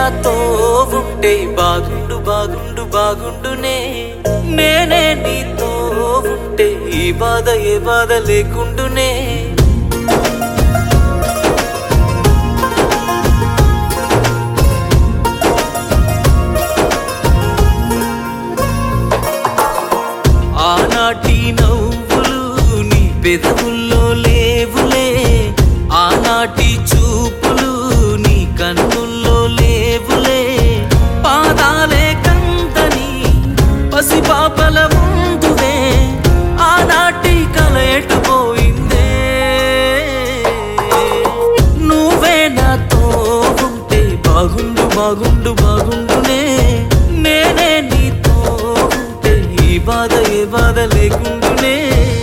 నాతో ఉంటే బాగుండు బాగుండు బాగుండునే నేనే నీతో ఉంటే ఈ బాధ ఏ బాధ లేకుండునే ఆనాటి నవ్వులు నీ పెదవుల్లో లేవులే ఆనాటి చూపులు నీ కన్నుల్లో లేవులే పాదాలే కందని పసిపాపల ముందువే ఆనాటి కల ఎటుపోయిందే నువ్వే నాతో ఉంటే బాగుండు బాగుండు బాగుండునే నేనే నీతో ఉంటే ఈ బాధ ఏ బాధ లేకుండునే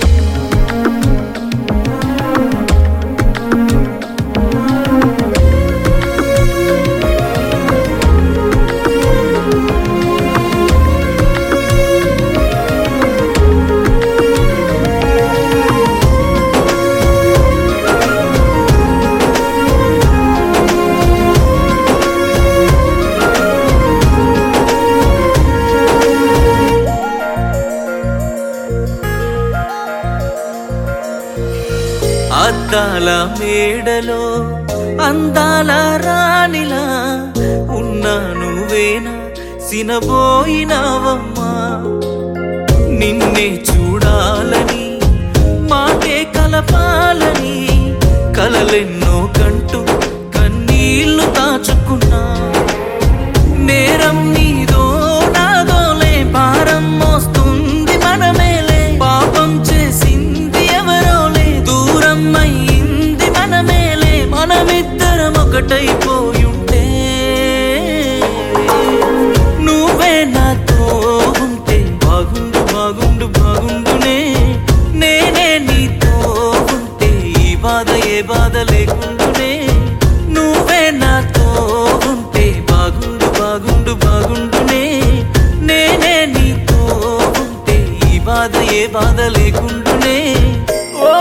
అద్దాల మేడలో అందాల రాణిలా ఉన్నా నువ్వేనా సినబోయినావమ్మా నిన్నే చూడాలని మాటే కలపాలని కలలెన్నో కంటూ కన్నీళ్లు దాచుకున్నా నేరం నీదో నాదోలే భారం మోస్తుంది మనమేలే పాపం చేసింది ఎవరోలే దూరం అయింది మనమేలే మనమిద్దరం ఒకటైపోయి ఉంటే నువ్వే నాతో ఉంటే బాగుండు బాగుండు బాగుండునే నేనే నీతో ఉంటే ఈ బాధ ఏ బాధ లేకుండునే నువ్వే నాతో ఉంటే బాగుండు బాగుండు బాగుండునే నేనే నీతో ఉంటే ఈ బాధ ఏ బాధ లేకుండునే ఓ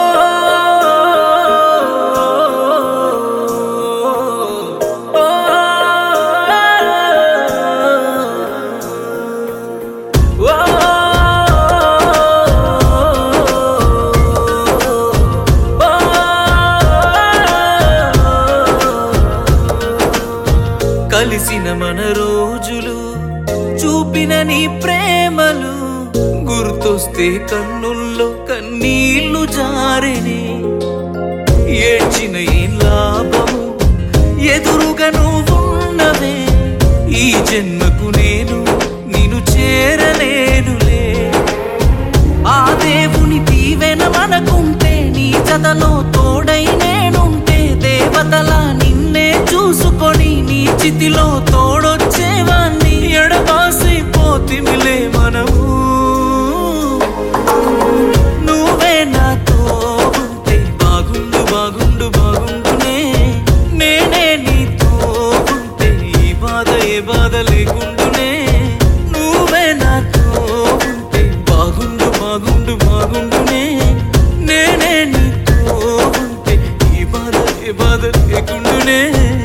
కలిసిన మన రోజులు చూపిన నీ ప్రేమలు గుర్తొస్తే కన్నుల్లో కన్నీళ్లు జారెనే ఏడ్చిన ఏం లాభము ఎదురుగా నువ్వున్నవే ఈ జన్మకు నేను నిన్ను చేరలేనులే ఆ దేవుని దీవెన మనకుంటే నీ జతలో తోడై నేనుంటే దేవతలా నిన్నే చూసుకొని నీ చితిలో తోడొచ్చేవాణ్ణి ఎడబాసి పోతిమిలే మనము నువ్వే నాతో ఉంటే బాగుండు బాగుండు బాగుండునే నేనే నీతో ఉంటే ఈ బాధ ఏ బాధ లేకుండునే నువ్వే నాతో ఉంటే బాగుండు బాగుండు బాగుండునే నేనే నీతో ఉంటే ఈ బాధ ఏ బాధ లేకుండునే